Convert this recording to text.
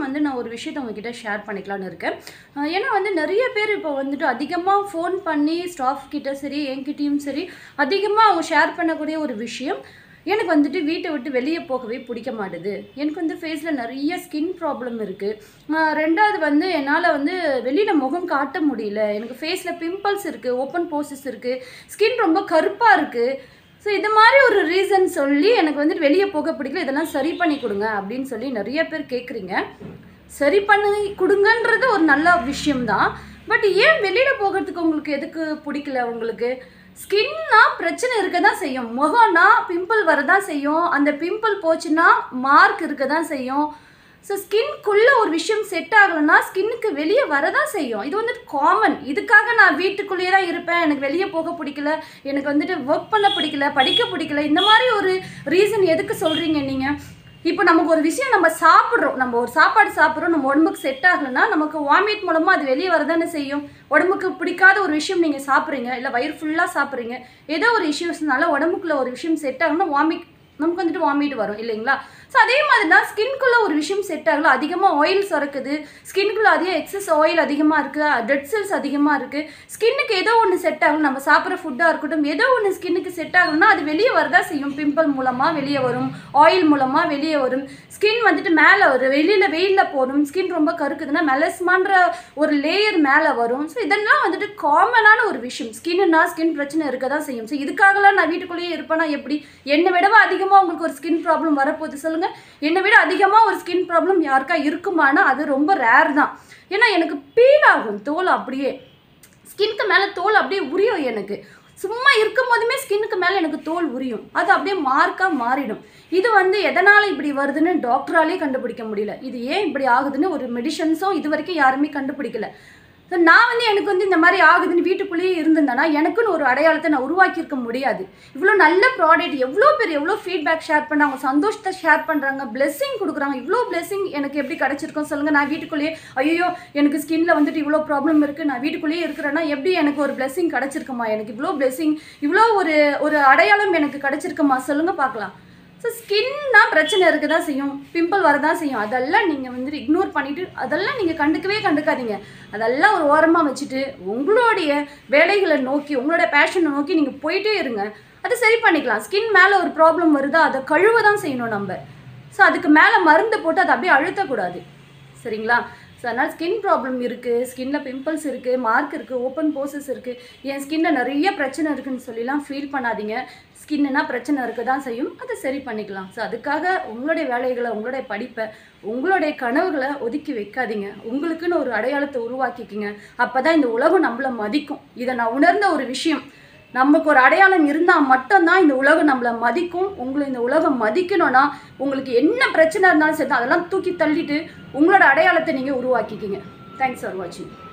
வந்து நான் ஒரு விஷயத்த உங்ககிட்ட ஷேர் பண்ணிக்கலாம்னு இருக்கேன் அஹ் ஏன்னா வந்து நிறைய பேர் இப்போ வந்துட்டு அதிகமாக ஃபோன் பண்ணி ஸ்டாஃப் கிட்ட சரி என்கிட்டயும் சரி அதிகமாக அவங்க ஷேர் பண்ணக்கூடிய ஒரு விஷயம் எனக்கு வந்துட்டு வீட்டை விட்டு வெளியே போகவே பிடிக்க மாட்டுது எனக்கு வந்து ஃபேஸில் நிறைய ஸ்கின் ப்ராப்ளம் இருக்குது ரெண்டாவது வந்து என்னால் வந்து வெளியில் முகம் காட்ட முடியல எனக்கு ஃபேஸில் பிம்பிள்ஸ் இருக்குது ஓப்பன் போசஸ் இருக்குது ஸ்கின் ரொம்ப கருப்பாக இருக்குது ஸோ இது மாதிரி ஒரு ரீசன் சொல்லி எனக்கு வந்துட்டு வெளியே போக பிடிக்கல இதெல்லாம் சரி பண்ணி கொடுங்க அப்படின்னு சொல்லி நிறைய பேர் கேட்குறீங்க சரி பண்ணி கொடுங்கன்றது ஒரு நல்ல விஷயம்தான் பட் ஏன் வெளியில் போகிறதுக்கு உங்களுக்கு எதுக்கு பிடிக்கல உங்களுக்கு ஸ்கின்னா பிரச்சனை இருக்க தான் செய்யும் முகம்னா பிம்பிள் வரதான் செய்யும் அந்த பிம்பிள் போச்சுன்னா மார்க் இருக்க தான் செய்யும் ஸோ ஸ்கின்குள்ளே ஒரு விஷயம் செட் ஆகலைன்னா ஸ்கின்னுக்கு வெளியே வரதான் செய்யும் இது வந்துட்டு காமன் இதுக்காக நான் வீட்டுக்குள்ளேயே தான் இருப்பேன் எனக்கு வெளியே போக பிடிக்கல எனக்கு வந்துட்டு ஒர்க் பண்ண பிடிக்கல படிக்க பிடிக்கல இந்த மாதிரி ஒரு ரீசன் எதுக்கு சொல்கிறீங்க நீங்கள் இப்போ நமக்கு ஒரு விஷயம் நம்ம சாப்பிட்றோம் நம்ம ஒரு சாப்பாடு சாப்பிட்றோம் நம்ம உடம்புக்கு செட் ஆகலைன்னா நமக்கு வாமிட் மூலமாக அது வெளியே வரதானே செய்யும் உடம்புக்கு பிடிக்காத ஒரு விஷயம் நீங்கள் சாப்பிட்றீங்க இல்லை வயிறு ஃபுல்லாக சாப்பிட்றீங்க ஏதோ ஒரு இஷ்யூஸ்னால உடம்புக்குள்ள ஒரு விஷயம் செட் ஆகணும்னா வாமிட் நமக்கு வந்துட்டு வாமிட் வரும் இல்லைங்களா ஸோ அதே மாதிரி தான் ஸ்கின்குள்ளே ஒரு விஷயம் செட் ஆகல அதிகமாக ஆயில் சுரக்குது ஸ்கின்குள்ளே அதிக எக்ஸஸ் ஆயில் அதிகமாக இருக்குது டெட் செல்ஸ் அதிகமாக இருக்குது ஸ்கின்னுக்கு ஏதோ ஒன்று செட் ஆகணும் நம்ம சாப்பிட்ற ஃபுட்டாக இருக்கட்டும் ஏதோ ஒன்று ஸ்கின்னுக்கு செட் ஆகணும்னா அது வெளியே வரதா செய்யும் பிம்பிள் மூலமாக வெளியே வரும் ஆயில் மூலமாக வெளியே வரும் ஸ்கின் வந்துட்டு மேலே வரும் வெளியில் வெயிலில் போகணும் ஸ்கின் ரொம்ப கருக்குதுன்னா மெலஸ்மான்ற ஒரு லேயர் மேலே வரும் ஸோ இதெல்லாம் வந்துட்டு காமனான ஒரு விஷயம் ஸ்கின்னுனா ஸ்கின் பிரச்சனை இருக்க தான் செய்யும் ஸோ இதுக்காகலாம் நான் வீட்டுக்குள்ளேயே இருப்பேனா எப்படி என்னை விடவா அதிகமாக உங்களுக்கு ஒரு ஸ்கின் ப்ராப்ளம் வரப்போகுது சொல்லுங்கள் என்னை விட அதிகமாக ஒரு ஸ்கின் ப்ராப்ளம் யாருக்கா இருக்குமானா அது ரொம்ப ரேர் தான் ஏன்னா எனக்கு பீல் ஆகும் தோல் அப்படியே ஸ்கின்க்கு மேலே தோல் அப்படியே உரியும் எனக்கு சும்மா இருக்கும் போதுமே ஸ்கின்னுக்கு மேலே எனக்கு தோல் உரியும் அது அப்படியே மார்க்காக மாறிடும் இது வந்து எதனால் இப்படி வருதுன்னு டாக்டராலே கண்டுபிடிக்க முடியல இது ஏன் இப்படி ஆகுதுன்னு ஒரு மெடிஷன்ஸும் இது வரைக்கும் யாருமே கண்டுபிடிக்கல ஸோ நான் வந்து எனக்கு வந்து இந்த மாதிரி ஆகுதுன்னு வீட்டுக்குள்ளேயே இருந்திருந்தேன்னா எனக்குன்னு ஒரு அடையாளத்தை நான் உருவாக்கியிருக்க முடியாது இவ்வளோ நல்ல ப்ராடக்ட் எவ்வளோ பேர் எவ்வளோ ஃபீட்பேக் ஷேர் பண்ணாங்க சந்தோஷத்தை ஷேர் பண்ணுறாங்க blessing கொடுக்குறாங்க இவ்வளோ blessing எனக்கு எப்படி கிடச்சிருக்கும் சொல்லுங்கள் நான் வீட்டுக்குள்ளேயே ஐயோ எனக்கு ஸ்கின்ல வந்துட்டு இவ்வளோ ப்ராப்ளம் இருக்குது நான் வீட்டுக்குள்ளேயே இருக்கிறேன்னா எப்படி எனக்கு ஒரு blessing கிடச்சிருக்குமா எனக்கு இவ்வளோ blessing இவ்வளோ ஒரு ஒரு அடையாளம் எனக்கு கிடச்சிருக்குமா சொல்லுங்கள் பார்க்கலாம் ஸோ ஸ்கின்னா பிரச்சனை இருக்க தான் செய்யும் பிம்பிள் வரதான் செய்யும் அதெல்லாம் நீங்கள் வந்துட்டு இக்னோர் பண்ணிவிட்டு அதெல்லாம் நீங்கள் கண்டுக்கவே கண்டுக்காதீங்க அதெல்லாம் ஒரு ஓரமாக வச்சுட்டு உங்களுடைய வேலைகளை நோக்கி உங்களோட பேஷனை நோக்கி நீங்கள் போயிட்டே இருங்க அதை சரி பண்ணிக்கலாம் ஸ்கின் மேலே ஒரு ப்ராப்ளம் வருதா அதை கழுவ தான் செய்யணும் நம்ம ஸோ அதுக்கு மேலே மருந்து போட்டு அதை அப்படியே அழுத்தக்கூடாது சரிங்களா ஸோ அதனால் ஸ்கின் ப்ராப்ளம் இருக்குது ஸ்கின்ல பிம்பிள்ஸ் இருக்குது மார்க் இருக்குது ஓப்பன் போசஸ் இருக்குது என் ஸ்கின்ல நிறைய பிரச்சனை இருக்குன்னு சொல்லிலாம் ஃபீல் பண்ணாதீங்க ஸ்கின்னுனா பிரச்சனை இருக்க தான் செய்யும் அதை சரி பண்ணிக்கலாம் ஸோ அதுக்காக உங்களுடைய வேலைகளை உங்களுடைய படிப்பை உங்களுடைய கனவுகளை ஒதுக்கி வைக்காதீங்க உங்களுக்குன்னு ஒரு அடையாளத்தை உருவாக்கிக்கிங்க அப்போ தான் இந்த உலகம் நம்மளை மதிக்கும் இதை நான் உணர்ந்த ஒரு விஷயம் நமக்கு ஒரு அடையாளம் இருந்தால் மட்டும்தான் இந்த உலகம் நம்மளை மதிக்கும் உங்களை இந்த உலகம் மதிக்கணும்னா உங்களுக்கு என்ன பிரச்சனை இருந்தாலும் சரி அதெல்லாம் தூக்கி தள்ளிட்டு உங்களோட அடையாளத்தை நீங்கள் உருவாக்கிக்கிங்க தேங்க்ஸ் ஃபார் வாட்சிங்